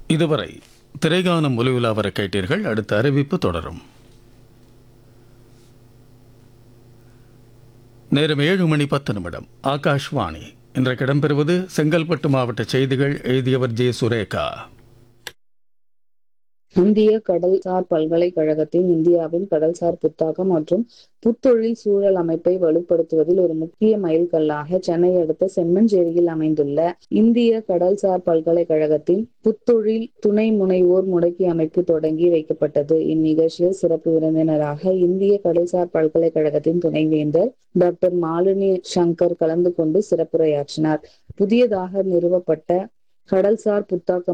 இதுவரை திரைகானம் ஒலிவிழா வர கேட்டீர்கள் அடுத்த அறிவிப்பு தொடரும் நேரம் ஏழு மணி பத்து நிமிடம் ஆகாஷ்வாணி இன்றைக்கு இடம்பெறுவது செங்கல்பட்டு மாவட்ட செய்திகள் எழுதியவர் ஜே சுரேகா இந்திய கடல்சார் பல்கலைக்கழகத்தின் இந்தியாவின் கடல்சார் புத்தாக்கம் மற்றும் புத்தொழில் சூழல் அமைப்பை வலுப்படுத்துவதில் ஒரு முக்கிய மைல்கல்லாக சென்னை அடுத்த செம்மஞ்சேரியில் அமைந்துள்ள இந்திய கடல்சார் பல்கலைக்கழகத்தின் புத்தொழில் துணை முனைவோர் முடக்கி அமைப்பு தொடங்கி வைக்கப்பட்டது இந்நிகழ்ச்சியில் சிறப்பு விருந்தினராக இந்திய கடல்சார் பல்கலைக்கழகத்தின் துணைவேந்தர் டாக்டர் மாலினி சங்கர் கலந்து கொண்டு சிறப்புரையாற்றினார் புதியதாக நிறுவப்பட்ட கடல்சார் புத்தாக்க